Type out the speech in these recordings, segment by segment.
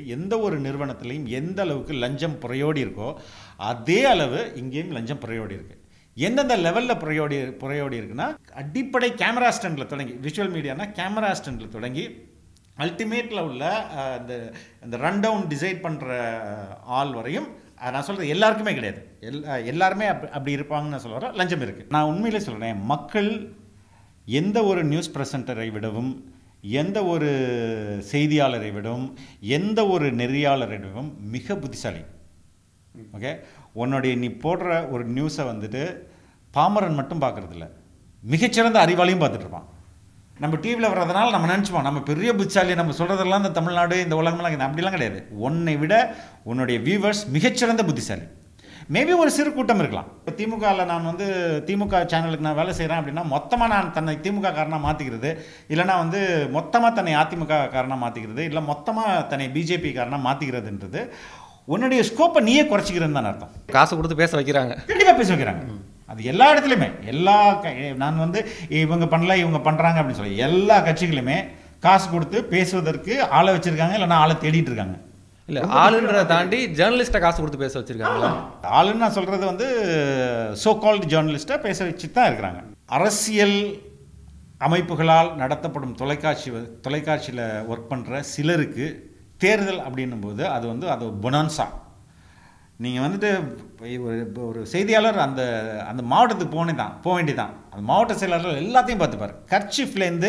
எந்த ஒரு நிறுவனத்திலையும் எந்த அளவுக்கு லஞ்சம் புறையோடி இருக்கோ அதே அளவு இங்கேயும் லஞ்சம் புறையோடி இருக்கு எந்தெந்த லெவலில் புறையோடி புறையோடி இருக்குன்னா அடிப்படை கேமரா ஸ்டண்டில் தொடங்கி விஷுவல் மீடியானா கேமரா ஸ்டண்டில் தொடங்கி அல்டிமேட்டில் உள்ள அஹ், இந்த இந்த ரன் டவுன் டிசைட் பண்ணுற ஆள் வரையும் அஹ், நான் சொல்கிறது எல்லாருக்குமே கிடையாது எல் அஹ், எல்லாருமே அப்படி அப்படி இருப்பாங்கன்னு நான் சொல்ல வரேன் லஞ்சம் இருக்குது நான் உண்மையிலே சொல்கிறேன் மக்கள் எந்த ஒரு நியூஸ் ப்ரெசன்டரை விடவும் எந்த ஒரு செய்தியாளரை விடவும் எந்த ஒரு நெறியாளரை விடவும் மிக புத்திசாலி ஓகே உன்னுடைய நீ போடுற ஒரு நியூஸை வந்துட்டு பாமரன் மட்டும் பார்க்கறதில்ல மிகச்சிறந்த அறிவாளியும் பார்த்துட்டு இருப்பான் நம்ம டிவியில் வர்றதுனால நம்ம நினச்சிப்போம் நம்ம பெரிய புத்திசாலி நம்ம சொல்கிறதெல்லாம் இந்த தமிழ்நாடு இந்த உலகமெல்லாம் கிடையாது. அப்படிலாம் கிடையாது உன்னை விட உன்னுடைய வியூவர்ஸ் மிகச்சிறந்த புத்திசாலி மேபி ஒரு சிறு கூட்டம் இருக்கலாம் இப்போ திமுகவில் நான் வந்து திமுக சேனலுக்கு நான் வேலை செய்கிறேன் அப்படின்னா மொத்தமாக நான் தன்னை திமுக காரனாக மாற்றிக்கிறது இல்லைனா வந்து மொத்தமாக தன்னை அதிமுக காரனாக மாற்றிக்கிறது இல்லை மொத்தமாக தன்னை பிஜேபி காரனாக மாற்றிக்கிறதுன்றது உன்னுடைய ஸ்கோப்பை நீயே குறைச்சிக்கிறதுன்னு தான் அர்த்தம் காசு கொடுத்து பேச வைக்கிறாங்க கண்டிப்பாக பேச வைக்கிறாங்க அது எல்லா இடத்துலையுமே எல்லா க- நான் வந்து இவங்க பண்ணல இவங்க பண்ணுறாங்க அப்படின்னு சொல்லி எல்லா கட்சிகளுமே காசு கொடுத்து பேசுவதற்கு ஆளை வச்சிருக்காங்க இல்லைன்னா ஆளை தேடிட்டு இருக்காங்க இல்ல ஆளுன்றதை தாண்டி ஜேர்னலிஸ்ட்டை காசு கொடுத்து பேச வச்சிருக்காங்களா ஆளுன்னு நான் சொல்கிறது வந்து சோ கால்டு ஜேர்னலிஸ்ட்டை பேச வச்சு தான் இருக்கிறாங்க அரசியல் அமைப்புகளால் நடத்தப்படும் தொலைக்காட்சி வ- தொலைக்காட்சியில் ஒர்க் பண்ணுற சிலருக்கு தேர்தல் அப்படின்னும் போது அது வந்து அது பொனான்சா நீங்கள் வந்துட்டு ஒரு ஒரு செய்தியாளர் அந்த அந்த மாவட்டத்துக்கு போனே தான் போக வேண்டியதான் அந்த மாவட்ட செயலாளர் எல்லாத்தையும் பார்த்துப்பார் கர்ச்சிஃப்லேருந்து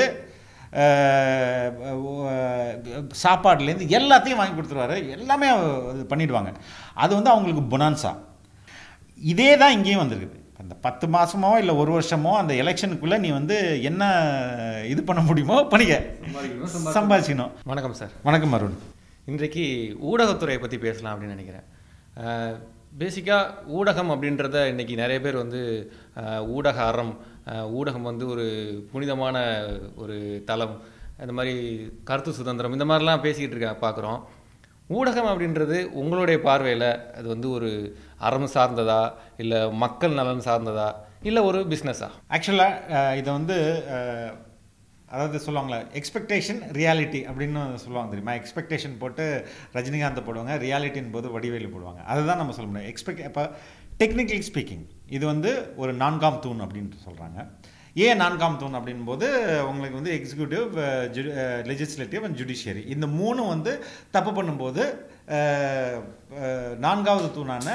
சாப்பாடுலேருந்து எல்லாத்தையும் வாங்கி கொடுத்துருவாரு எல்லாமே இது பண்ணிடுவாங்க அது வந்து அவங்களுக்கு பொனான்சா இதே தான் இங்கேயும் வந்திருக்குது அந்த பத்து மாதமோ இல்லை ஒரு வருஷமோ அந்த எலெக்ஷனுக்குள்ளே நீ வந்து என்ன இது பண்ண முடியுமோ பண்ணிக்க சம்பாதிக்கணும் வணக்கம் சார் வணக்கம் அருண் இன்றைக்கு ஊடகத்துறையை பற்றி பேசலாம் அப்படின்னு நினைக்கிறேன் பேசிக்காக ஊடகம் அப்படின்றத இன்னைக்கு நிறைய பேர் வந்து அஹ், ஊடக அறம் அஹ், ஊடகம் வந்து ஒரு புனிதமான ஒரு தளம் இந்த மாதிரி கருத்து சுதந்திரம் இந்த மாதிரிலாம் பேசிக்கிட்டு இருக்க பார்க்குறோம் ஊடகம் அப்படின்றது உங்களுடைய பார்வையில் அது வந்து ஒரு அறம் சார்ந்ததா இல்லை மக்கள் நலன் சார்ந்ததா இல்லை ஒரு பிஸ்னஸா ஆக்சுவலாக இதை வந்து அஹ், அதாவது சொல்லுவாங்களே எக்ஸ்பெக்டேஷன் ரியாலிட்டி அப்படின்னு சொல்லுவாங்க தெரியுமா எக்ஸ்பெக்டேஷன் போட்டு ரஜினிகாந்த் போடுவாங்க ரியாலிட்டின் போது வடிவேலு போடுவாங்க அதுதான் நம்ம சொல்ல முடியும் எக்ஸ்பெக்ட் இப்போ டெக்னிக்கலி ஸ்பீக்கிங் இது வந்து ஒரு நான்காம் தூண் அப்படின்ட்டு சொல்கிறாங்க ஏன் நான்காம் தூண் அப்படின் போது உங்களுக்கு வந்து எக்ஸிக்யூட்டிவ் லெஜிஸ்லேட்டிவ் அண்ட் ஜுடிஷியரி இந்த மூணும் வந்து தப்பு பண்ணும்போது அஹ், அஹ், நான்காவது தூணான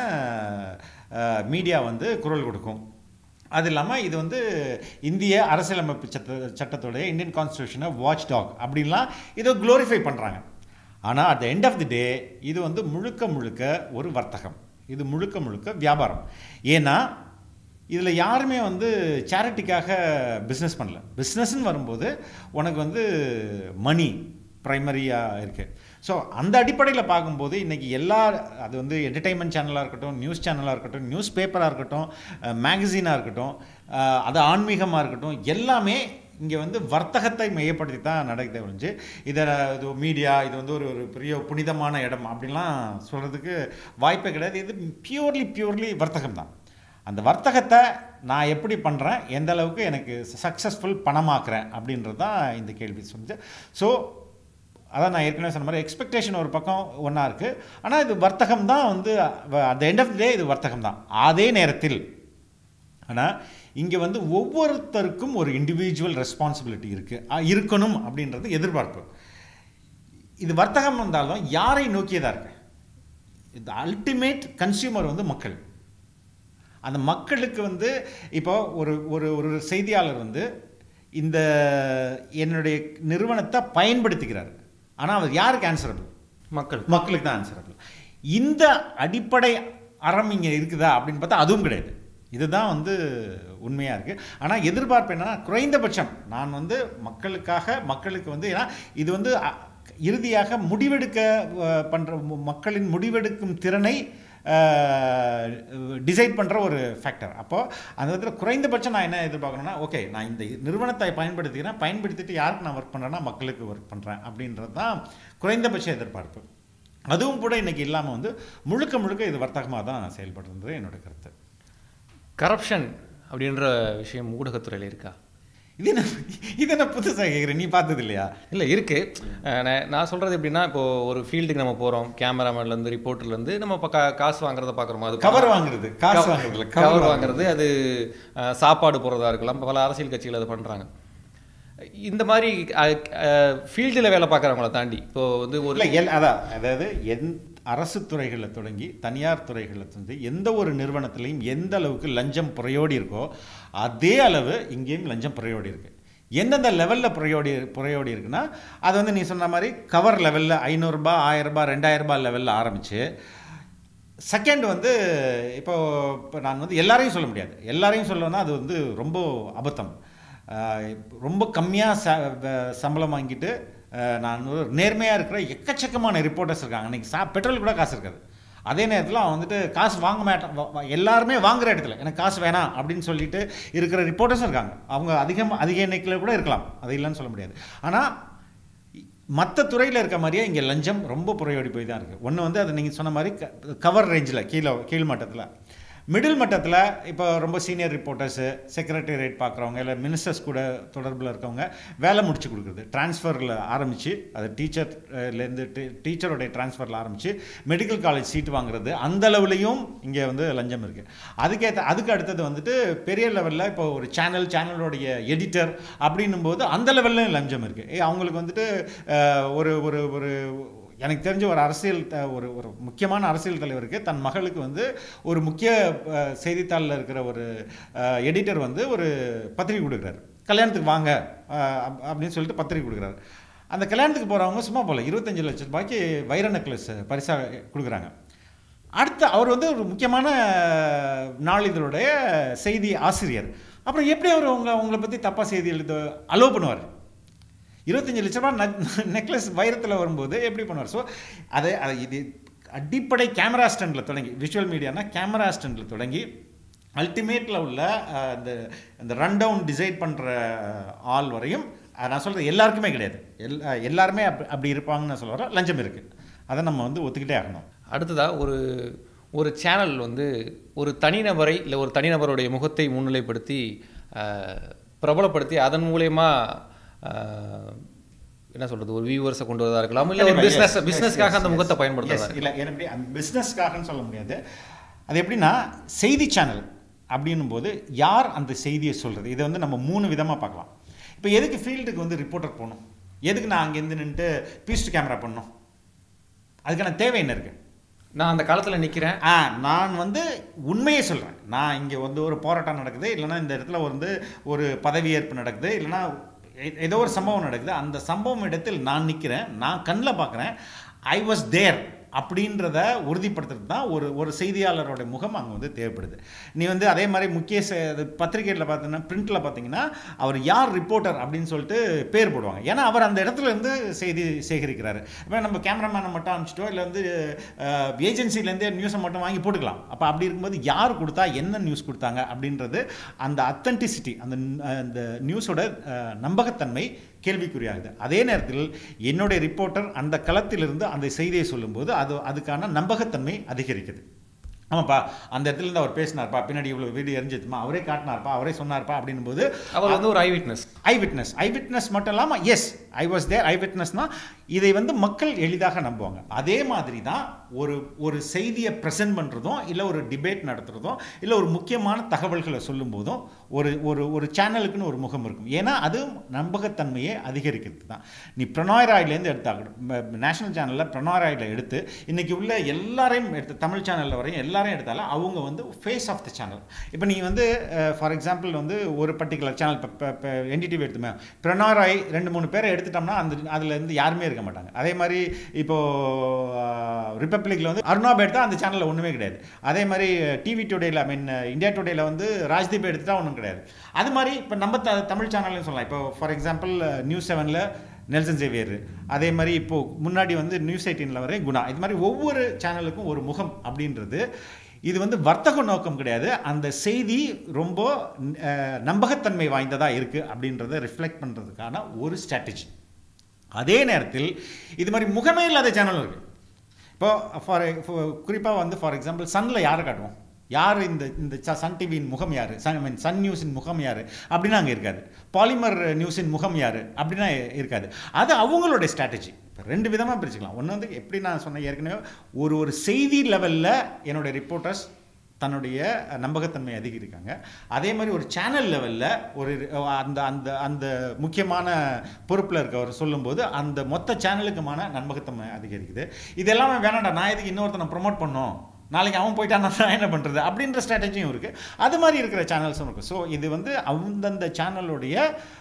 மீடியா வந்து குரல் கொடுக்கும் அது இல்லாமல் இது வந்து இந்திய அரசியலமைப்பு சட்ட சட்டத்துடைய இந்தியன் கான்ஸ்டியூஷனை வாட்ச் டாக் அப்படின்லாம் இதை க்ளோரிஃபை பண்ணுறாங்க ஆனால் at the end of the day இது வந்து முழுக்க முழுக்க ஒரு வர்த்தகம் இது முழுக்க முழுக்க வியாபாரம் ஏன்னா இதில் யாருமே வந்து சேரிட்டிக்காக பிஸ்னஸ் பண்ணல பிஸ்னஸ்ன்னு வரும்போது உனக்கு வந்து மணி ப்ரைமரியாக இருக்குது ஸோ அந்த அடிப்படையில் பார்க்கும்போது இன்றைக்கி எல்லா அது வந்து என்டர்டைன்மெண்ட் சேனலாக இருக்கட்டும் நியூஸ் சேனலாக இருக்கட்டும் நியூஸ் பேப்பராக இருக்கட்டும் மேகசினாக இருக்கட்டும் அஹ், அது ஆன்மீகமாக இருக்கட்டும் எல்லாமே இங்கே வந்து வர்த்தகத்தை மையப்படுத்தி தான் நடக்குதே ஒழிஞ்சு இதை இது மீடியா இது வந்து ஒரு ஒரு பெரிய புனிதமான இடம் அப்படின்லாம் சொல்கிறதுக்கு வாய்ப்பே கிடையாது இது பியூர்லி பியூர்லி வர்த்தகம் தான் அந்த வர்த்தகத்தை நான் எப்படி பண்ணுறேன் எந்த அளவுக்கு எனக்கு சக்ஸஸ்ஃபுல் பணமாக்குறேன் அப்படின்றது தான் இந்த கேள்வி சொல்லுது ஸோ அதான் நான் ஏற்கனவே சொன்ன மாதிரி எக்ஸ்பெக்டேஷன் ஒரு பக்கம் ஒன்றா இருக்குது ஆனால் இது வர்த்தகம் தான் வந்து அந்த எண்ட் ஆஃப் டே இது வர்த்தகம் தான் அதே நேரத்தில் ஆனால் இங்கே வந்து ஒவ்வொருத்தருக்கும் ஒரு இண்டிவிஜுவல் ரெஸ்பான்சிபிலிட்டி இருக்குது இருக்கணும் அப்படின்றது எதிர்பார்ப்பு இது வர்த்தகம் வந்தாலும் யாரை நோக்கியதாக இருக்கு இந்த அல்டிமேட் கன்சியூமர் வந்து மக்கள் அந்த மக்களுக்கு வந்து இப்போ ஒரு ஒரு ஒரு செய்தியாளர் வந்து இந்த என்னுடைய நிறுவனத்தை பயன்படுத்திக்கிறார் ஆனால் அவர் யாருக்கு ஆன்சரபிள் மக்கள் மக்களுக்கு தான் ஆன்சரபிள் இந்த அடிப்படை அறம் இங்கே இருக்குதா அப்படின்னு பார்த்தா அதுவும் கிடையாது இதுதான் வந்து உண்மையாக இருக்குது ஆனால் எதிர்பார்ப்பு என்னன்னா குறைந்தபட்சம் நான் வந்து மக்களுக்காக மக்களுக்கு வந்து ஏன்னா இது வந்து அ, இறுதியாக முடிவெடுக்க பண்ணுற மக்களின் முடிவெடுக்கும் திறனை டிசைட் பண்ணுற ஒரு ஃபேக்டர் அப்போது அந்த விதத்தில் குறைந்தபட்சம் நான் என்ன எதிர்பார்க்கணும்னா ஓகே நான் இந்த நிறுவனத்தை பயன்படுத்திக்கிறேன் பயன்படுத்திட்டு யாருக்கு நான் ஒர்க் பண்ணுறேன்னா மக்களுக்கு ஒர்க் பண்ணுறேன் அப்படின்றது தான் குறைந்தபட்ச எதிர்பார்ப்பு அதுவும் கூட இன்னைக்கு இல்லாமல் வந்து முழுக்க முழுக்க இது வர்த்தகமாக தான் செயல்படுறது என்னோட கருத்து கரப்ஷன் அப்படின்ற விஷயம் ஊடகத்துறையில் இருக்கா இது என்ன இது என்ன புதுசாக கேட்குறேன் நீ பார்த்தது இல்லையா இல்லை இருக்கு அஹ் நான் நான் சொல்றது எப்படின்னா இப்போ ஒரு ஃபீல்டுக்கு நம்ம போறோம் கேமராமேன்லேருந்து ரிப்போர்ட்டர்லேருந்து நம்ம இப்போ கா காசு வாங்குறத பார்க்குறோமா அது கவர் வாங்குறது காசு வாங்குறதுல கவர் வாங்குறது அது அஹ், சாப்பாடு போடுறதா இருக்கலாம் பல அரசியல் கட்சிகள் அதை பண்றாங்க இந்த மாதிரி ஃபீல்டில் வேலை பார்க்குறவங்கள தாண்டி இப்போ வந்து ஒரு இல்லை எல் அதான் அதாவது எந் அரசு துறைகளில் தொடங்கி தனியார் துறைகளில் வந்து எந்த ஒரு நிறுவனத்திலையும் எந்த அளவுக்கு லஞ்சம் புறையோடி இருக்கோ அதே அளவு இங்கேயும் லஞ்சம் புறையோடி இருக்கு எந்தெந்த லெவலில் புறையோடி புறையோடி இருக்குன்னா அது வந்து நீ சொன்ன மாதிரி கவர் லெவலில் ஐநூறுரூபா ஆயிரரூபா ரெண்டாயிரரூபா லெவலில் ஆரம்பித்து செகண்ட் வந்து இப்போ இப்போ நான் வந்து எல்லாரையும் சொல்ல முடியாது எல்லாரையும் சொல்லணும்னா அது வந்து ரொம்ப அபத்தம் ஆஹ் ரொம்ப கம்மியாக ச வ- சம்பளம் வாங்கிட்டு ஆஹ் நான் ஒரு நேர்மையாக இருக்கிற எக்கச்சக்கமான ரிப்போர்ட்டர்ஸ் இருக்காங்க அன்றைக்கி சா பெட்ரோல் கூட காசு இருக்காது அதே நேரத்தில் அவன் வந்துட்டு காசு வாங்க மாட்டான் வா- வா- எல்லாருமே வாங்குற இடத்துல எனக்கு காசு வேணாம் அப்படின்னு சொல்லிட்டு இருக்கிற ரிப்போர்ட்டர்ஸும் இருக்காங்க அவங்க அதிகம் அதிக எண்ணிக்கையில் கூட இருக்கலாம் அது இல்லைன்னு சொல்ல முடியாது ஆனால் மற்ற துறையில் இருக்க மாதிரியே இங்கே லஞ்சம் ரொம்ப புறையோடி போய் தான் இருக்குது ஒன்று வந்து அது நீங்கள் சொன்ன மாதிரி கவர் ரேஞ்சில் கீழே கீழ் மட்டத்தில் மிடில் மட்டத்தில் இப்போ ரொம்ப சீனியர் ரிப்போர்ட்டர்ஸு செக்ரட்டரியேட் பார்க்குறவங்க இல்லை மினிஸ்டர்ஸ் கூட தொடர்பில் இருக்கவங்க வேலை முடிச்சு கொடுக்குறது ட்ரான்ஸ்ஃபரில் ஆரம்பித்து அது டீச்சர்லேருந்து டீச்சருடைய ட்ரான்ஸ்ஃபரில் ஆரம்பித்து மெடிக்கல் காலேஜ் சீட் வாங்குறது அந்த அளவுலையும் இங்கே வந்து லஞ்சம் இருக்குது அதுக்கேற்ற அதுக்கு அடுத்தது வந்துட்டு பெரிய லெவலில் இப்போ ஒரு சேனல் சேனலோடைய எடிட்டர் அப்படின்னும் போது அந்த லெவல்லையும் லஞ்சம் இருக்குது ஏ அவங்களுக்கு வந்துட்டு அஹ், ஒரு ஒரு ஒரு எனக்கு தெரிஞ்ச ஒரு அரசியல் த- ஒரு ஒரு முக்கியமான அரசியல் தலைவருக்கு தன் மகளுக்கு வந்து ஒரு முக்கிய அஹ், செய்தித்தாளில் இருக்கிற ஒரு எடிட்டர் வந்து ஒரு பத்திரிகை கொடுக்குறாரு கல்யாணத்துக்கு வாங்க அஹ், அப்- அப்படின்னு சொல்லிட்டு பத்திரிகை கொடுக்குறாரு அந்த கல்யாணத்துக்கு போகிறவங்க சும்மா போல இருபத்தஞ்சு லட்சம் ரூபாய்க்கு வைர நெக்லஸ் பரிசாக கொடுக்குறாங்க அடுத்து அவர் வந்து ஒரு முக்கியமான நாளிதழுடைய செய்தி ஆசிரியர் அப்புறம் எப்படி அவர் உங்களை உங்களை பற்றி தப்பாக செய்தி எழுத அலோவ் பண்ணுவார் இருபத்தஞ்சு லட்ச ரூபாய் நெக்லஸ் வைரத்தில் வரும்போது எப்படி பண்ணுவார் ஸோ அதை அதை இது அடிப்படை கேமரா ஸ்டாண்டில் தொடங்கி விஷுவல் மீடியானா கேமரா ஸ்டாண்டில் தொடங்கி அல்டிமேட்டில் உள்ள அஹ், இந்த இந்த ரன் டவுன் டிசைட் பண்ணுற ஆள் வரையும் அஹ், நான் சொல்கிறது எல்லாருக்குமே கிடையாது எல் அஹ், எல்லாருமே அப்படி அப்படி இருப்பாங்கன்னு நான் சொல்ல வரேன் லஞ்சம் இருக்குது அதை நம்ம வந்து ஒத்துக்கிட்டே ஆகணும் அடுத்ததா ஒரு ஒரு சேனல் வந்து ஒரு தனிநபரை இல்லை ஒரு தனிநபருடைய முகத்தை முன்னிலைப்படுத்தி அஹ், பிரபலப்படுத்தி அதன் மூலயமா அஹ், என்ன சொல்றது ஒரு வியூவர்ஸை கொண்டு வரதா இருக்கலாம் இல்லை ஒரு கண்டிப்பா, பிஸ்னஸ் yes, yes, பிஸ்னஸ்க்காக yes, அந்த yes. முகத்தை Yes, பயன்படுத்துறதா இல்லை எனக்கு பிஸ்னஸ்க்காகன்னு சொல்ல முடியாது அது எப்படின்னா செய்தி சேனல் அப்படின்னும் போது யார் அந்த செய்தியை சொல்கிறது இதை வந்து நம்ம மூணு விதமாக பார்க்கலாம் இப்போ எதுக்கு ஃபீல்டுக்கு வந்து ரிப்போர்ட்டர் போகணும் எதுக்கு நான் அங்கேருந்து நின்றுட்டு பீஸ்ட் கேமரா பண்ணணும் அதுக்கான தேவை என்ன இருக்குது நான் அந்த காலத்தில் நிற்கிறேன் ஆ நான் வந்து உண்மையை சொல்கிறேன் நான் இங்கே வந்து ஒரு போராட்டம் நடக்குது இல்லைன்னா இந்த இடத்துல வந்து ஒரு பதவியேற்பு நடக்குது இல்லைன்னா ஏ- ஏதோ ஒரு சம்பவம் நடக்குது அந்த சம்பவம் இடத்தில் நான் நிற்கிறேன் நான் கண்ணில் பார்க்குறேன் ஐ வாஸ் தேர் அப்படின்றத உறுதிப்படுத்துறது தான் ஒரு ஒரு செய்தியாளரோட முகம் அங்கே வந்து தேவைப்படுது நீ வந்து அதே மாதிரி முக்கிய பத்திரிகையில் பார்த்தீங்கன்னா பிரிண்டில் பார்த்தீங்கன்னா அவர் யார் ரிப்போர்ட்டர் அப்படின்னு சொல்லிட்டு பேர் போடுவாங்க ஏன்னா அவர் அந்த இடத்துல இருந்து செய்தி சேகரிக்கிறாரு இப்போ நம்ம கேமராமேனை மட்டும் அனுப்பிச்சிட்டோ இல்லை வந்து ஏஜென்சிலேருந்தே நியூஸை மட்டும் வாங்கி போட்டுக்கலாம் அப்போ அப்படி இருக்கும்போது யார் கொடுத்தா என்ன நியூஸ் கொடுத்தாங்க அப்படின்றது அந்த அத்தன்டிசிட்டி அந்த அந்த நியூஸோட அஹ், நம்பகத்தன்மை கேள்விக்குறியாகுது அதே நேரத்தில் என்னுடைய ரிப்போர்ட்டர் அந்த களத்திலிருந்து அந்த செய்தியை சொல்லும்போது அது அதுக்கான நம்பகத்தன்மை அதிகரிக்குது ஆமாப்பா அந்த இடத்துல இருந்து அவர் பேசினார்ப்பா பின்னாடி இவ்வளோ வீடியோ எரிஞ்சிச்சுமா அவரே காட்டினார்ப்பா அவரே சொன்னார்ப்பா அப்படின்னும் போது அவர் வந்து ஒரு eyewitness eyewitness eyewitness மட்டும் இல்லாமல் எஸ் ஐ வாஸ் தேர் ஐ விட்னஸ்னா இதை வந்து மக்கள் எளிதாக நம்புவாங்க அதே மாதிரி தான் ஒரு ஒரு செய்தியை ப்ரெசென்ட் பண்ணுறதும் இல்லை ஒரு டிபேட் நடத்துகிறதும் இல்லை ஒரு முக்கியமான தகவல்களை சொல்லும்போதும் ஒரு ஒரு ஒரு சேனலுக்குன்னு ஒரு முகம் இருக்கும் ஏன்னா அது நம்பகத்தன்மையை அதிகரிக்கிறது தான் நீ பிரணாய் ராயிலேருந்து எடுத்தாகணும் நேஷனல் சேனலில் பிரணாய் ராயில் எடுத்து இன்னைக்கு உள்ள எல்லாரையும் எடுத்து தமிழ் சேனலில் வரையும் எல்லாரையும் எடுத்தாலும் அவங்க வந்து ஃபேஸ் ஆஃப் த சேனல் இப்போ நீ வந்து ஃபார் எக்ஸாம்பிள் வந்து ஒரு பர்டிகுலர் சேனல் இப்போ இப்போ என்டிடிவி எடுத்துமே பிரணாய் ராய் ரெண்டு மூணு பேரை எடுத்துட்டோம்னா அந்த அதுல இருந்து யாருமே இருக்க மாட்டாங்க அதே மாதிரி இப்போ ரிப்பப்ளிக்கில் வந்து அருணாப் எடுத்தால் அந்த சேனலில் ஒன்றுமே கிடையாது அதே மாதிரி டிவி டுடேல ஐ மீன் இந்தியா டுடேல வந்து ராஜ்தீப் எடுத்துட்டா ஒன்றும் கிடையாது அது மாதிரி இப்போ நம்ம த தமிழ் சேனல்னு சொல்லலாம் இப்போ ஃபார் எக்ஸாம்பிள் நியூஸ் செவனில் நெல்சன் சேவியர் அதே மாதிரி இப்போ முன்னாடி வந்து நியூஸ் எயிட்டீனில் வரை குணா இது மாதிரி ஒவ்வொரு சேனலுக்கும் ஒரு முகம் அப்படின்றது இது வந்து வர்த்தக நோக்கம் கிடையாது அந்த செய்தி ரொம்ப அஹ், நம்பகத்தன்மை வாய்ந்ததாக இருக்குது அப்படின்றத ரிஃப்ளெக்ட் பண்ணுறதுக்கான ஒரு ஸ்ட்ராட்டஜி அதே நேரத்தில் இது மாதிரி முகமே இல்லாத சேனல் இருக்குது இப்போ ஃபார் குறிப்பாக வந்து ஃபார் எக்ஸாம்பிள் சன்னில் யாரை காட்டுவோம் யார் இந்த இந்த ச- சன் டிவியின் முகம் யார் சன் மீன் சன் நியூஸின் முகம் யார் அப்படின்னா அங்கே இருக்காது பாலிமர் நியூஸின் முகம் யார் அப்படின்னா இருக்காது அது அவங்களுடைய ஸ்ட்ராட்டஜி இப்போ ரெண்டு விதமாக பிரிச்சுக்கலாம் ஒன்று வந்து எப்படி நான் சொன்னேன் ஏற்கனவே ஒரு ஒரு செய்தி லெவலில் என்னுடைய ரிப்போர்ட்டர்ஸ் தன்னுடைய நம்பகத்தன்மை அதிகரிக்காங்க அதே மாதிரி ஒரு சேனல் லெவலில் ஒரு அந்த அந்த அந்த முக்கியமான பொறுப்பில் இருக்கவர் சொல்லும்போது அந்த மொத்த சேனலுக்குமான நம்பகத்தன்மை அதிகரிக்குது இது எல்லாமே வேணாம்டா நான் எதுக்கு இன்னொருத்தனை ப்ரொமோட் பண்ணோம் நாளைக்கு அவன் போயிட்டான்னா நான் என்ன பண்ணுறது அப்படின்ற ஸ்ட்ராட்டஜியும் இருக்குது அது மாதிரி இருக்கிற சேனல்ஸும் இருக்குது ஸோ இது வந்து அந்தந்த சேனலுடைய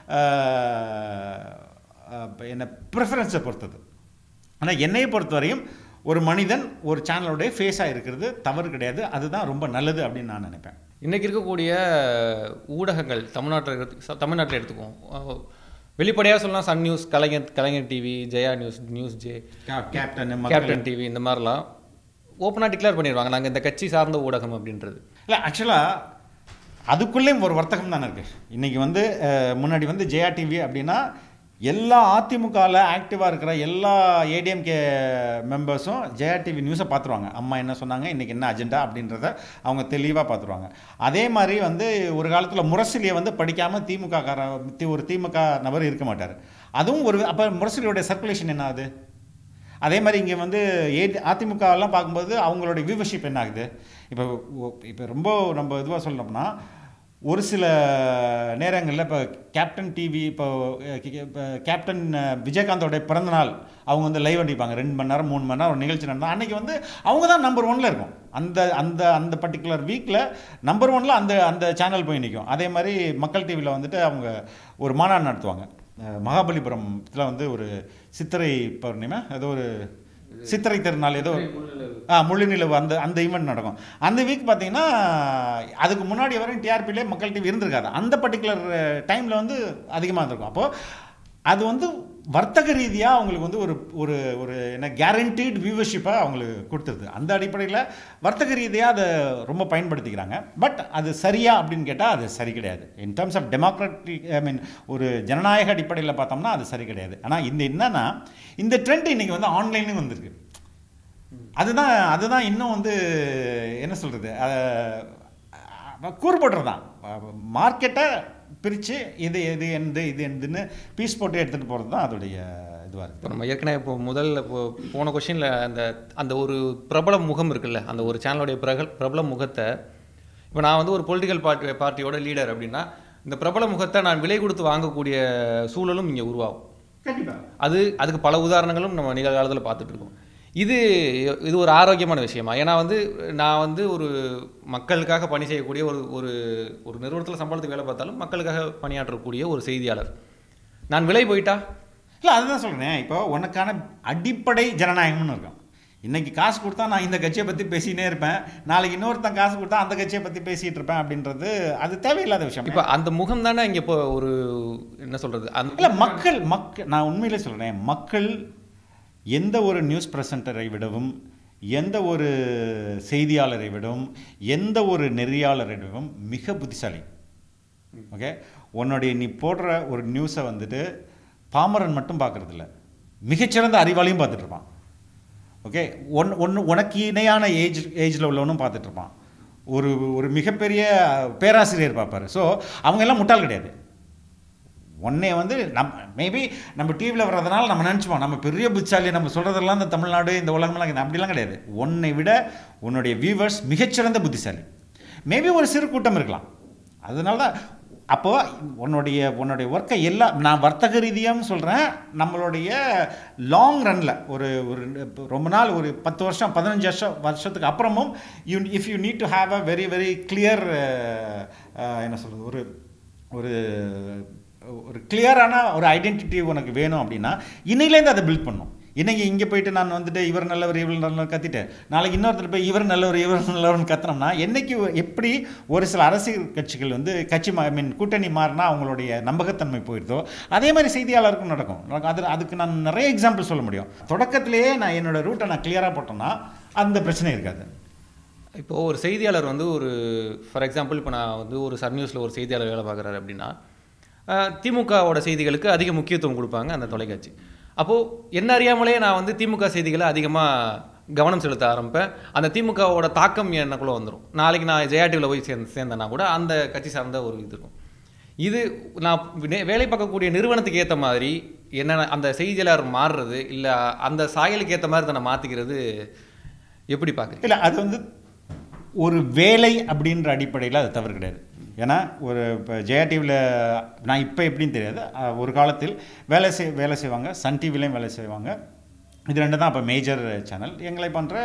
என்ன ப்ரிஃபரன்ஸை பொறுத்தது ஆனால் என்னையை பொறுத்தவரையும் ஒரு மனிதன் ஒரு சேனலோடைய ஃபேஸாக இருக்கிறது தவறு கிடையாது அதுதான் ரொம்ப நல்லது அப்படின்னு நான் நினைப்பேன் இன்னைக்கு இருக்கக்கூடிய ஊடகங்கள் தமிழ்நாட்டில் எடுத்து தமிழ்நாட்டில் எடுத்துக்குவோம் வெளிப்படையாக சொல்லலாம் சன் நியூஸ் கலைஞர் கலைஞர் டிவி ஜெயா நியூஸ் நியூஸ் ஜே கேப்டன் கேப்டன் டிவி இந்த மாதிரிலாம் ஓப்பனாக டிக்ளேர் பண்ணிடுவாங்க நாங்கள் இந்த கட்சி சார்ந்த ஊடகம் அப்படின்றது இல்லை ஆக்சுவலாக அதுக்குள்ளேயும் ஒரு வர்த்தகம் தானே இருக்குது இன்றைக்கி வந்து அஹ், முன்னாடி வந்து ஜெயா டிவி அப்படின்னா எல்லா அதிமுகவில் ஆக்டிவாக இருக்கிற எல்லா ஏடிஎம்கே மெம்பர்ஸும் ஜெயா டிவி நியூஸை பார்த்துருவாங்க அம்மா என்ன சொன்னாங்க இன்றைக்கி என்ன அஜெண்டா அப்படின்றத அவங்க தெளிவாக பார்த்துருவாங்க அதே மாதிரி வந்து ஒரு காலத்தில் முரசிலியை வந்து படிக்காமல் திமுக கார தி- ஒரு திமுக நபர் இருக்க மாட்டார் அதுவும் ஒரு அப்போ முரசிலியோடைய சர்க்குலேஷன் என்ன ஆகுது அதே மாதிரி இங்கே வந்து ஏ அதிமுகலாம் பார்க்கும்போது அவங்களுடைய வியூவர்ஷிப் என்ன ஆகுது இப்போ இப்போ ரொம்ப நம்ம இதுவாக சொல்லணும்னா ஒரு சில நேரங்களில் இப்போ கேப்டன் டிவி இப்போ அஹ், கே- இப்போ கேப்டன் அஹ், விஜயகாந்தோடைய பிறந்தநாள் அவங்க வந்து லைவ் அடிப்பாங்க ரெண்டு மணி நேரம் மூணு மணி நேரம் ஒரு நிகழ்ச்சி நடந்தால் அன்றைக்கி வந்து அவங்க தான் நம்பர் ஒன்ல இருக்கும் அந்த அந்த அந்த பர்டிகுலர் வீக்கில் நம்பர் ஒன்ல அந்த அந்த சேனல் போய் நிற்கும் அதே மாதிரி மக்கள் டிவியில் வந்துட்டு அவங்க ஒரு மாநாடு நடத்துவாங்க அஹ், மகாபலிபுரத்தில் வந்து ஒரு சித்திரை பௌர்ணிமை ஏதோ ஒரு சித்திரை திருநாள் ஏதோ ஆ முள்ளுநிலவு அந்த அந்த ஈவெண்ட் நடக்கும் அந்த வீக் பார்த்தீங்கன்னா அதுக்கு முன்னாடி வரையும் டிஆர்பிலே மக்கள் டிவி இருந்திருக்காது அந்த பர்டிகுலர் டைமில் வந்து அதிகமாக இருந்திருக்கும் அப்போது அது வந்து வர்த்தக ரீதியாக அவங்களுக்கு வந்து ஒரு ஒரு ஒரு என்ன கேரண்டீட் வியூவர்ஷிப்பை அவங்களுக்கு கொடுத்துருது அந்த அடிப்படையில் வர்த்தக ரீதியாக அதை ரொம்ப பயன்படுத்திக்கிறாங்க பட் அது சரியா அப்படின்னு கேட்டால் அது சரி கிடையாது in terms of democratic I mean ஒரு ஜனநாயக அடிப்படையில் பார்த்தோம்னா அது சரி கிடையாது ஆனால் இந்த என்னன்னா இந்த ட்ரெண்ட் இன்னைக்கு வந்து ஆன்லைனும் வந்திருக்கு அதுதான் அதுதான் இன்னும் வந்து என்ன சொல்கிறது கூறுபடுறது தான் மார்க்கெட்டை பிரித்து இது இது எந்த இது எந்துன்னு பீஸ் போட்டு எடுத்துகிட்டு போகிறது தான் அதோடைய இதுவாக இருக்குது இப்போ நம்ம ஏற்கனவே இப்போ முதல்ல இப்போ போன கொஷினில் அந்த அந்த ஒரு பிரபல முகம் இருக்குல்ல அந்த ஒரு சேனலுடைய பிரகல் பிரபல முகத்தை இப்போ நான் வந்து ஒரு பொலிட்டிக்கல் பார்ட்டி பார்ட்டியோட லீடர் அப்படின்னா இந்த பிரபல முகத்தை நான் விலை கொடுத்து வாங்கக்கூடிய சூழலும் இங்கே உருவாகும் கண்டிப்பாக அது அதுக்கு பல உதாரணங்களும் நம்ம நிகழ்காலத்தில் பார்த்துட்டு இருக்கோம் இது இது ஒரு ஆரோக்கியமான விஷயமா ஏன்னா வந்து நான் வந்து ஒரு மக்களுக்காக பணி செய்யக்கூடிய ஒரு ஒரு ஒரு நிறுவனத்தில் சம்பளத்துக்கு வேலை பார்த்தாலும் மக்களுக்காக பணியாற்றக்கூடிய ஒரு செய்தியாளர் நான் விலை போயிட்டா இல்லை அதுதான் சொல்கிறேன் இப்போ உனக்கான அடிப்படை ஜனநாயகம்னு இருக்கும் இன்னைக்கு காசு கொடுத்தா நான் இந்த கட்சியை பற்றி பேசினே இருப்பேன் நாளைக்கு இன்னொருத்தன் காசு கொடுத்தா அந்த கட்சியை பற்றி பேசிகிட்டு இருப்பேன் அப்படின்றது அது தேவையில்லாத விஷயம் இப்போ அந்த முகம் தானே இங்கே இப்போ ஒரு என்ன சொல்றது அந்த இல்லை மக்கள் மக்கள் நான் உண்மையிலே சொல்கிறேன் மக்கள் எந்த ஒரு நியூஸ் ப்ரெசன்டரை விடவும் எந்த ஒரு செய்தியாளரை விடவும் எந்த ஒரு நெறியாளரை விடவும் மிக புத்திசாலி ஓகே உன்னுடைய நீ போடுற ஒரு நியூஸை வந்துட்டு பாமரன் மட்டும் பார்க்கறதில்ல மிகச்சிறந்த அறிவாளியும் பார்த்துட்டு இருப்பான் ஓகே ஒன் ஒன்று உனக்கு இணையான ஏஜ் ஏஜில் உள்ளவனும் பார்த்துட்டு இருப்பான் ஒரு ஒரு மிகப்பெரிய பேராசிரியர் பார்ப்பார் ஸோ அவங்க எல்லாம் முட்டாள் கிடையாது உன்னை வந்து நம்ம மேபி நம்ம டிவியில் வர்றதுனால நம்ம நினச்சிப்போம் நம்ம பெரிய புத்தாலி நம்ம சொல்கிறதெல்லாம் இந்த தமிழ்நாடு இந்த உலகமெல்லாம் கிடையாது. அப்படிலாம் கிடையாது உன்னை விட உன்னுடைய வியூவர்ஸ் மிகச்சிறந்த புத்திசாலி மேபி ஒரு சிறு கூட்டம் இருக்கலாம் அதனால தான் அப்போது உன்னுடைய உன்னுடைய ஒர்க்கை எல்லா நான் வர்த்தக ரீதியாகவும் சொல்கிறேன் நம்மளுடைய லாங் ரனில் ஒரு ஒரு இப்ப ரொம்ப நாள் ஒரு பத்து வருஷம் பதினஞ்சு வருஷம் வருஷத்துக்கு அப்புறமும் you if you need to have a very very clear என்ன சொல்கிறது ஒரு ஒரு ஒரு கிளியரான ஒரு ஐடென்டிட்டி உனக்கு வேணும் அப்படின்னா இன்னையிலேருந்து அதை பில்ட் பண்ணும் இன்னைக்கு இங்கே போயிட்டு நான் வந்துட்டு இவர் நல்லவர் இவர் நல்லவர் கத்திட்டேன் நாளைக்கு இன்னொருத்தர் போய் இவர் நல்லவர் இவர் நல்லவர்னு கத்துனோம்னா என்னைக்கு எப்படி ஒரு சில அரசியல் கட்சிகள் வந்து கட்சி ஐ மீன் கூட்டணி மாறினா அவங்களுடைய நம்பகத்தன்மை போயிடுதோ அதே மாதிரி செய்தியாளருக்கும் நடக்கும் நடக்கும். அது அதுக்கு நான் நிறைய எக்ஸாம்பிள் சொல்ல முடியும் தொடக்கத்திலேயே நான் என்னோட ரூட்டை நான் கிளியராக போட்டோம்னா அந்த பிரச்சனை இருக்காது இப்போ ஒரு செய்தியாளர் வந்து ஒரு ஃபார் எக்ஸாம்பிள் இப்போ நான் வந்து ஒரு சன் நியூஸில் ஒரு செய்தியாளர் வேலை பார்க்குறாரு அப்படின்னா அஹ், திமுகவோட செய்திகளுக்கு அதிக முக்கியத்துவம் கொடுப்பாங்க அந்த தொலைக்காட்சி அப்போது என்ன அறியாமலே நான் வந்து திமுக செய்திகளை அதிகமாக கவனம் செலுத்த ஆரம்பிப்பேன் அந்த திமுகவோட தாக்கம் எனக்குள்ளே வந்துடும் நாளைக்கு நான் ஜெயா டிவியில் போய் சேர்ந்து சேர்ந்தேன்னா கூட அந்த கட்சி சார்ந்த ஒரு இது இருக்கும் இது நான் வே- வேலை பார்க்கக்கூடிய நிறுவனத்துக்கு ஏற்ற மாதிரி என்ன அந்த செய்தியாளர் மாறுறது இல்லை அந்த சாயலுக்கு ஏற்ற மாதிரி தன்னை மாற்றிக்கிறது எப்படி பார்க்குறீங்க இல்லை அது வந்து ஒரு வேலை அப்படின்ற அடிப்படையில் அது தவறு கிடையாது ஏன்னா ஒரு இப்போ ஜெயா டிவியில் நான் இப்போ எப்படின்னு தெரியாது அஹ், ஒரு காலத்தில் வேலை செய் வேலை செய்வாங்க சன் டிவிலையும் வேலை செய்வாங்க இது ரெண்டு தான் அப்போ மேஜர் சேனல் எங்களை பண்ணுற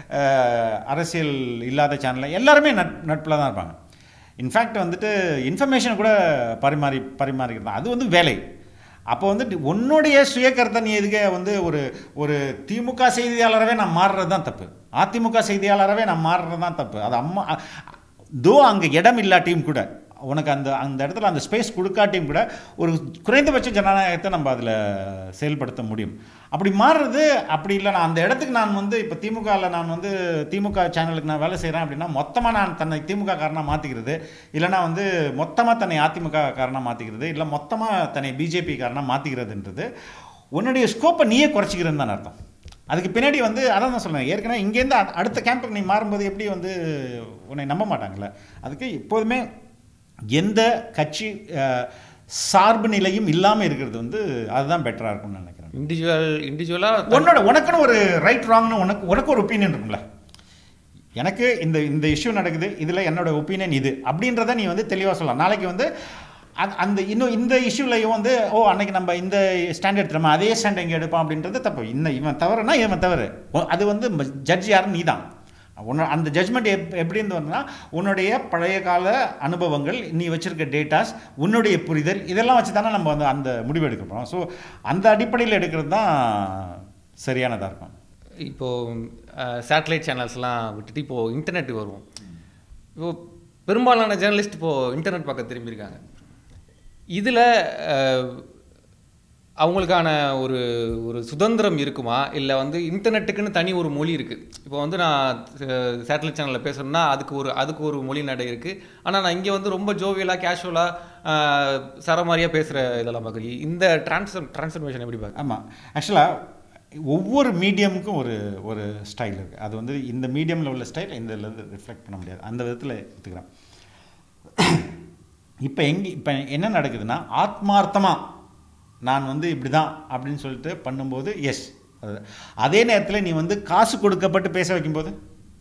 அரசியல் இல்லாத சேனலில் எல்லாருமே நட் நட்பில் தான் இருப்பாங்க இன்ஃபேக்ட் வந்துட்டு இன்ஃபர்மேஷன் கூட பரிமாறி பரிமாறிக்கிறது தான். அது வந்து வேலை அப்போ வந்துட்டு உன்னுடைய சுய கருத்தை நீ எதுக்க வந்து ஒரு ஒரு திமுக செய்தியாளரவே நான் மாறுறது தான் தப்பு அதிமுக செய்தியாளரவே நான் மாறுறது தான் தப்பு அது அம்மா தோ அங்கே இடம் இல்லாட்டியும் கூட உனக்கு அந்த அந்த இடத்துல அந்த ஸ்பேஸ் கொடுக்காட்டியும் கூட ஒரு குறைந்தபட்ச ஜனநாயகத்தை நம்ம அதில் செயல்படுத்த முடியும் அப்படி மாறுறது அப்படி இல்லை நான் அந்த இடத்துக்கு நான் வந்து இப்போ திமுகவில் நான் வந்து திமுக சேனலுக்கு நான் வேலை செய்கிறேன் அப்படின்னா மொத்தமாக நான் தன்னை திமுக காரணமாக மாற்றிக்கிறது இல்லைனா வந்து மொத்தமாக தன்னை அதிமுக காரணமாக மாற்றிக்கிறது இல்லை மொத்தமாக தன்னை பிஜேபி காரணமாக மாற்றிக்கிறதுன்றது உன்னுடைய ஸ்கோப்பை நீயே குறைச்சிக்கிறதுன்னு தான் அர்த்தம் அதுக்கு பின்னாடி வந்து அதான் நான் சொல்றேன் ஏற்கனவே இங்கேருந்து அ- அடுத்த கேம்புக்கு நீ மாறும்போது எப்படி வந்து உன்னை நம்ப மாட்டாங்கல்ல அதுக்கு எப்போதுமே எந்த கட்சி அஹ், சார்பு நிலையும் இல்லாமல் இருக்கிறது வந்து அதுதான் பெட்டராக இருக்கும்னு நினைக்கிறேன் இண்டிவிஜுவல் இண்டிவிஜுவலாக உன்னோட உனக்குன்னு ஒரு ரைட் ராங்னு உனக்கு உனக்கு ஒரு ஒப்பீனியன் இருக்கும்ல எனக்கு இந்த இந்த இஷ்யூ நடக்குது இதில் என்னோட ஒப்பீனியன் இது அப்படின்றத நீ வந்து தெளிவாக சொல்லலாம் நாளைக்கு வந்து அந்த- அந்த இன்னும் இந்த இஷ்யூலையும் வந்து ஓ அன்னைக்கு நம்ம இந்த ஸ்டாண்ட் எடுத்துறோமா அதே ஸ்டாண்ட் எங்கே எடுப்போம் அப்படின்றது தப்பு இன்னும் இவன் தவறுனா இவன் தவறு உ- அது வந்து ஜட்ஜ் யாரும் நீ தான் உன்னோட அந்த ஜட்ஜ்மெண்ட் எப் எப்படி இருந்து வருதுன்னா உன்னுடைய பழைய கால அனுபவங்கள் நீ வச்சிருக்க டேட்டாஸ் உன்னுடைய புரிதல் இதெல்லாம் வச்சு தானே நம்ம வந்து அந்த முடிவு எடுக்க போகிறோம் ஸோ அந்த அடிப்படையில் எடுக்கிறது தான் சரியானதாக இருக்கும் இப்போ சேட்டலைட் சேனல்ஸ்லாம் விட்டுட்டு இப்போ இன்டர்நெட் வருவோம் இப்போ பெரும்பாலான ஜேர்னலிஸ்ட் இப்போ இன்டர்நெட் பக்கம் திரும்பியிருக்காங்க இதில் அவங்களுக்கான ஒரு ஒரு சுதந்திரம் இருக்குமா இல்லை வந்து இன்டர்நெட்டுக்குன்னு தனி ஒரு மொழி இருக்குது இப்போ வந்து நான் சேட்டலைட் சேனலில் பேசணும்னா அதுக்கு ஒரு அதுக்கு ஒரு மொழி நடை இருக்குது ஆனால் நான் இங்கே வந்து ரொம்ப ஜோவியலாக கேஷுவலாக சரமாரியாக பேசுகிற இதெல்லாம் பார்க்குறீங்க இந்த டிரான்ஸ்ஃபர் டிரான்ஸ்ஃபர்மேஷன் எப்படி பார்க்குறீங்க ஆமாம் ஆக்சுவலாக ஒவ்வொரு மீடியமுக்கும் ஒரு ஒரு ஸ்டைல் இருக்குது அது வந்து இந்த மீடியமில் உள்ள ஸ்டைல் இந்த இதில் ரிஃப்ளெக்ட் பண்ண முடியாது அந்த விதத்தில் எடுத்துக்கிறேன் இப்போ எங்கே இப்போ என்ன நடக்குதுன்னா ஆத்மார்த்தமாக நான் வந்து இப்படி தான் அப்படின்னு சொல்லிட்டு பண்ணும்போது எஸ் அதே நேரத்தில் நீ வந்து காசு கொடுக்கப்பட்டு பேச வைக்கும்போது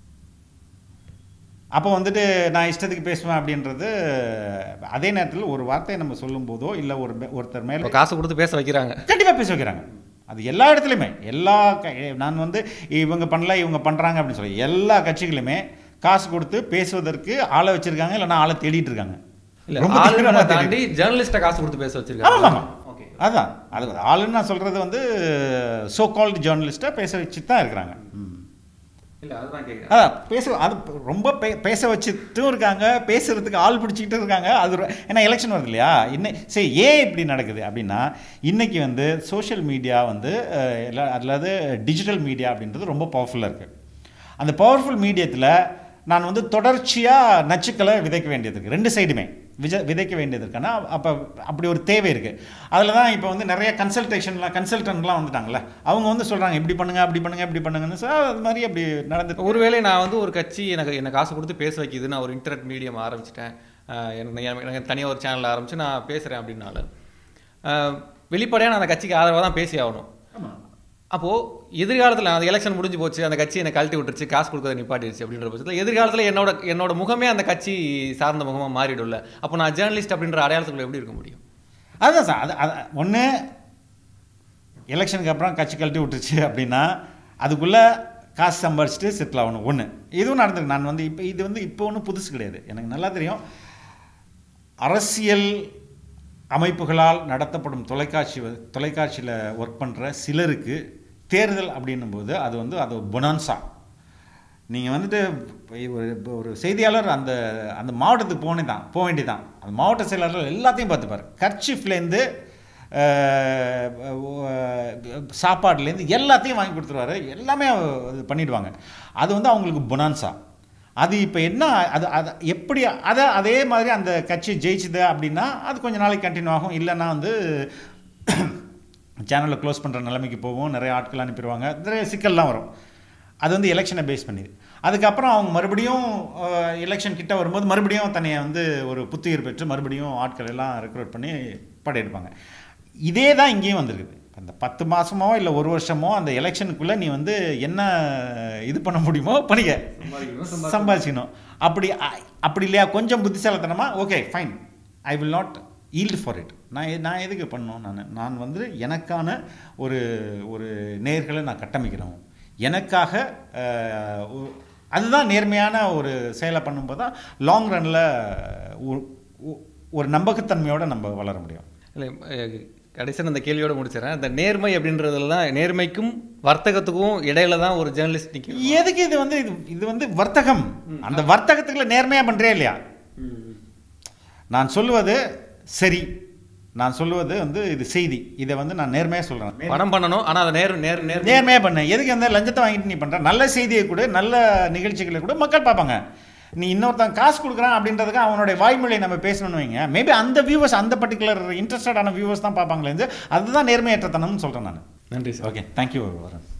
அப்போ வந்துட்டு நான் இஷ்டத்துக்கு பேசுவேன் அப்படின்றது அதே நேரத்தில் ஒரு வார்த்தையை நம்ம சொல்லும்போதோ இல்லை ஒரு மே- ஒருத்தர் மேலே இப்போ காசு கொடுத்து பேச வைக்கிறாங்க கண்டிப்பாக பேச வைக்கிறாங்க அது எல்லா இடத்துலையுமே எல்லா க- நான் வந்து இவங்க பண்ணல இவங்க பண்ணுறாங்க அப்படின்னு சொல்லி எல்லா கட்சிகளுமே காசு கொடுத்து பேசுவதற்கு ஆளை வச்சிருக்காங்க இல்லைன்னா ஆளை தேடிட்டு இருக்காங்க இல்ல ரொம்ப ஆளுநரை தீவிரமா தேடிட்டு தாண்டி ஜேர்னலிஸ்ட்டை காசு கொடுத்து பேச ஆமாம் வச்சிருக்காங்க ஆமாம் அதான் அது ஆளுன்னு நான் சொல்கிறது வந்து சோ கால்டு ஜேர்னலிஸ்ட்டாக பேச வச்சு தான் இருக்கிறாங்க ம். இல்ல அதுதான் கேட்குறேன் அதான் பேச அது ரொம்ப பே பேச வச்சுட்டும் இருக்காங்க பேசுறதுக்கு ஆள் பிடிச்சிக்கிட்டு இருக்காங்க அது ரொ- ஏன்னா எலெக்ஷன் வருது இல்லையா இன்னை சரி ஏன் இப்படி நடக்குது அப்படின்னா இன்னைக்கு வந்து சோஷியல் மீடியா வந்து அஹ், எல்லா- அதாவது டிஜிட்டல் மீடியா அப்படின்றது ரொம்ப பவர்ஃபுல்லாக இருக்குது அந்த பவர்ஃபுல் மீடியத்தில் நான் வந்து தொடர்ச்சியாக நச்சுக்களை விதைக்க வேண்டியது இருக்குது ரெண்டு சைடுமே விஜ விதைக்க வேண்டியது இருக்குன்னா அப்போ அப்படி ஒரு தேவை இருக்குது அதில் தான் இப்போ வந்து நிறைய கன்சல்டேஷன்லாம் கன்சல்டன்ட்லாம் வந்துட்டாங்கல்ல அவங்க வந்து சொல்கிறாங்க இப்படி பண்ணுங்க அப்படி பண்ணுங்க இப்படி பண்ணுங்கன்னு சார் அது மாதிரி அப்படி நடந்துட்டு ஒருவேளை நான் வந்து ஒரு கட்சி எனக்கு என்ன காசு கொடுத்து பேச வைக்கிது நான் ஒரு இன்டர்நெட் மீடியம் ஆரம்பிச்சிட்டேன் அஹ் எனக்கு எனக்கு- எனக்கு தனியாக ஒரு சேனல் ஆரம்பிச்சு நான் பேசுகிறேன் அப்படின்னால வெளிப்படையாக நான் அந்த கட்சிக்கு ஆதரவாக தான் பேசி ஆகணும் அப்போது எதிர்காலத்தில் அந்த எலெக்ஷன் முடிஞ்சு போச்சு அந்த கட்சி என்னை கழட்டி விட்டுருச்சு காசு கொடுக்கறத நிப்பாட்டிடுச்சு அப்படின்ற பட்சத்தில் எதிர்காலத்தில் என்னோட என்னோட முகமே அந்த கட்சி சார்ந்த முகமாக மாறிடும்ல அப்போ நான் ஜேர்னலிஸ்ட் அப்படின்ற அடையாளத்துக்குள்ள எப்படி இருக்க முடியும் அதுதான் சார் அது அது ஒன்று எலெக்ஷனுக்கு அப்புறம் கட்சி கழட்டி விட்டுருச்சு அப்படின்னா அதுக்குள்ளே காசு சம்பாரிச்சிட்டு செட்டில் ஆகணும் ஒன்று இதுவும் நடந்திருக்கு நான் வந்து இப்போ இது வந்து இப்போ ஒன்றும் புதுசு கிடையாது எனக்கு நல்லா தெரியும் அரசியல் அமைப்புகளால் நடத்தப்படும் தொலைக்காட்சி வ- தொலைக்காட்சியில் ஒர்க் பண்ணுற சிலருக்கு தேர்தல் அப்படின்னும் போது அது வந்து அது பொனான்சா நீங்கள் வந்துட்டு இப்ப ஒரு இப்ப ஒரு செய்தியாளர் அந்த அந்த மாவட்டத்துக்கு போனே தான் போக வேண்டியதான் அந்த மாவட்ட செயலாளர் எல்லாத்தையும் பார்த்துப்பார் கர்ச்சிஃப்லேருந்து சாப்பாடுலேருந்து எல்லாத்தையும் வாங்கி கொடுத்துருவாரு எல்லாமே இது பண்ணிடுவாங்க அது வந்து அவங்களுக்கு பொனான்சா அது இப்போ என்ன அது அது எப்படி அதை அதே மாதிரி அந்த கட்சி ஜெயிச்சுது அப்படின்னா அது கொஞ்ச நாளைக்கு கண்டினியூ ஆகும் இல்லைன்னா வந்து சேனலை க்ளோஸ் பண்ணுற நிலைமைக்கு போகும் நிறைய ஆட்கள் அனுப்பிடுவாங்க நிறைய சிக்கல்லாம் வரும் அது வந்து எலெக்ஷனை பேஸ் பண்ணிது அதுக்கப்புறம் அவங்க மறுபடியும் எலெக்ஷன் கிட்ட வரும்போது மறுபடியும் தன்னை வந்து ஒரு புத்துயிர் பெற்று மறுபடியும் ஆட்கள் எல்லாம் ரெக்ரூட் பண்ணி படையெடுப்பாங்க இதே தான் இங்கேயும் வந்திருக்குது அந்த பத்து மாதமோ இல்லை ஒரு வருஷமோ அந்த எலெக்ஷனுக்குள்ளே நீ வந்து என்ன இது பண்ண முடியுமோ பண்ணிக்க சம்பாதிக்கணும் அப்படி அ- அப்படி இல்லையா கொஞ்சம் புத்திசாலித்தனமா okay fine I will not yield for it நான் எ- நான் எதுக்கு பண்ணணும் நான் நான் வந்து எனக்கான ஒரு ஒரு நேர்களை நான் கட்டமைக்கிறோம் எனக்காக அஹ், ஒ- அதுதான் நேர்மையான ஒரு செயலை பண்ணும்போது தான் லாங் ரன்னில் ஒரு நம்பகத்தன்மையோட நம்ம வளர முடியும் இல்லை கடைசியாக அந்த கேள்வியோட முடிச்சிடறேன் இந்த நேர்மை அப்படின்றதுல தான் நேர்மைக்கும் வர்த்தகத்துக்கும் இடையில தான் ஒரு ஜேர்னலிஸ்ட் நிற்கும் எதுக்கு இது வந்து இது இது வந்து வர்த்தகம் அந்த வர்த்தகத்துக்குள்ள நேர்மையா பண்றே இல்லையா நான் சொல்லுவது சரி நான் சொல்லுவது வந்து இது செய்தி இதை வந்து நான் நேர்மையா சொல்றேன் பணம் பண்ணணும் ஆனால் அதை நேர் நேர் நேர் நேர்மையா பண்ணு எதுக்கு அந்த லஞ்சத்தை வாங்கிட்டு நீ பண்ற நல்ல செய்தியை கூட நல்ல நிகழ்ச்சிகளை கூட மக்கள் பார்ப்பாங்க நீ இன்னொருத்தன் காசு கொடுக்குறான் அப்படின்றதுக்கு அவனுடைய வாய்மொழியை நம்ம பேசணும்னு வைங்க மேபி அந்த வியூவர்ஸ் அந்த பர்டிகுலர் இன்ட்ரெஸ்டடான வியூவர்ஸ் தான் பார்ப்பாங்களே இருந்து அதுதான் நேர்மையற்றத்தனம்னு சொல்றேன் நான் நன்றி சார் ஓகே தேங்க்யூ வரேன்